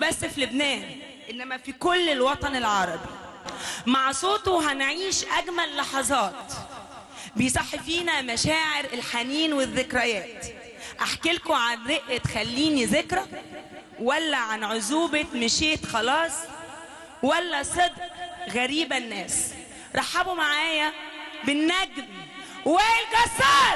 بس في لبنان إنما في كل الوطن العربي مع صوته هنعيش أجمل لحظات بيصحي فينا مشاعر الحنين والذكريات أحكي لكم عن رقة خليني ذكرى ولا عن عزوبة مشيت خلاص ولا صدق غريبة الناس رحبوا معايا بالنجم وائل جسار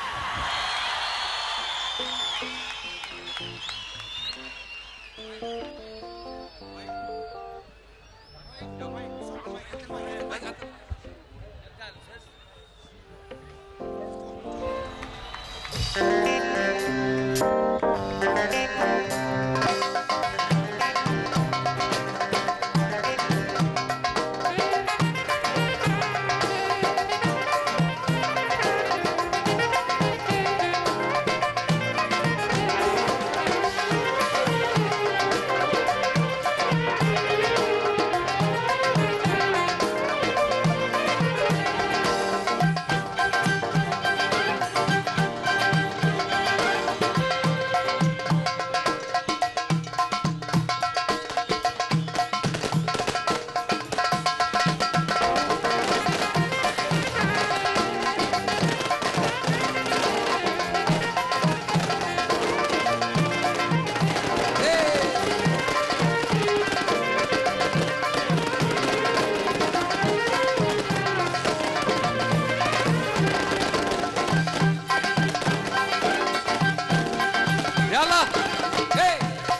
يلا هي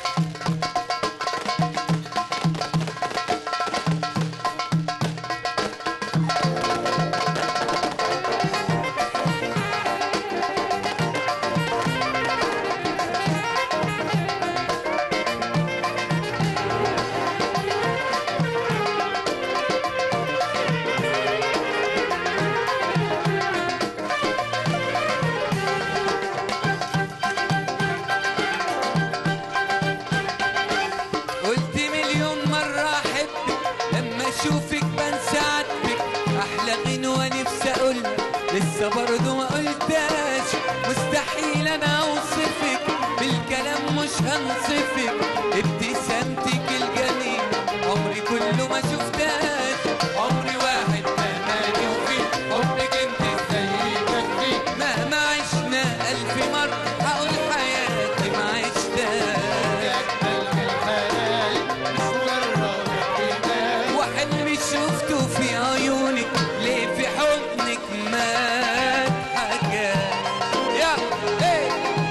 قلت مليون مرة أحبك لما أشوفك بنسى عاتبك أحلى غنوة نفسي أقولها لسه برضه ما قلتهاش مستحيل أنا أوصفك بالكلام مش هنصفك ابتسامتك الجميل عمري كله ما شفتهاش عمري واحد مالي وفيك حبك انت ازاي يكفيك مهما عشنا ألف مرة هقول حياتي ما عشتهاش وحلمي شفته في عيونك ليه في حضنك مات حاجات يا ايه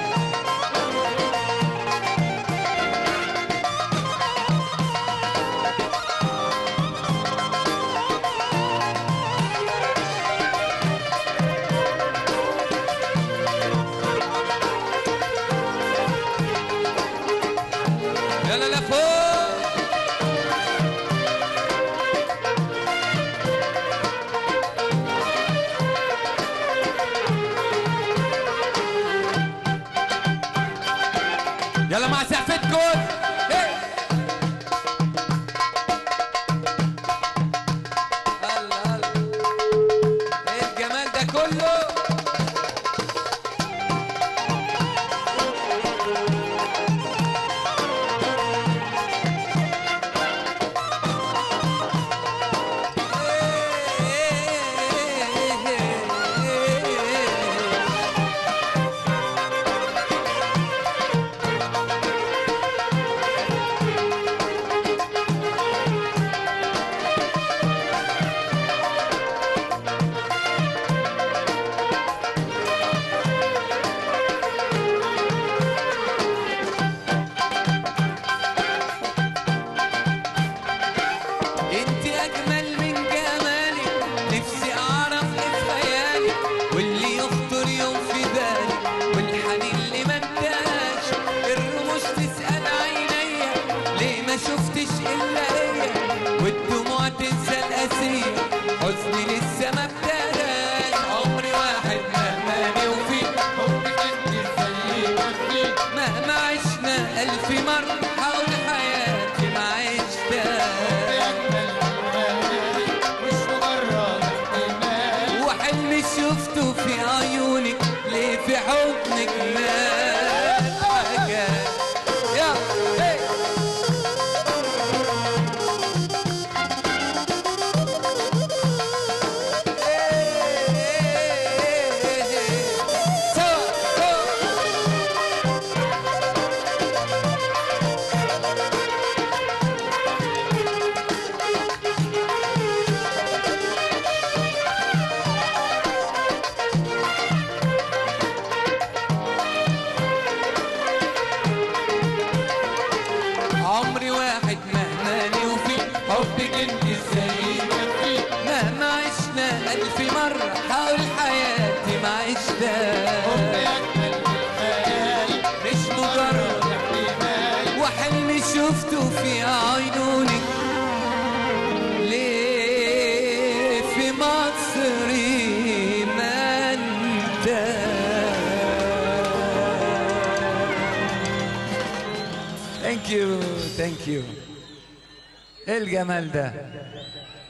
يلا لا فوق يلا مع سقفتكم إيه. الله الله ايه الجمال ده كله انت اجمل من جمالك نفسي اعرف ايه في خيالك واللي يخطر يوم في بالي والحنين اللي ما انتهاش الرموش تسال عينيا ليه ما شفتش الا هي والدموع تنسى الاسيه حزني لسه ما ابتداش عمري واحد مهماني وفيك حبك انت ازاي يكفيك مهما عشنا الف مره هقول حياتي ما عشتهاش وحلمي شفته في عيونك ليه في حضنك مات حاجات يا هي عمري واحد مهما يوفي حبك انت ازاي يكفي مهما عشنا ألف مرة حاول حياتي ما عشتها مش مجرد وحلم شفته في عيونك ليه في مصري ما انت ثانك يو ثانك يو ايه الجمال ده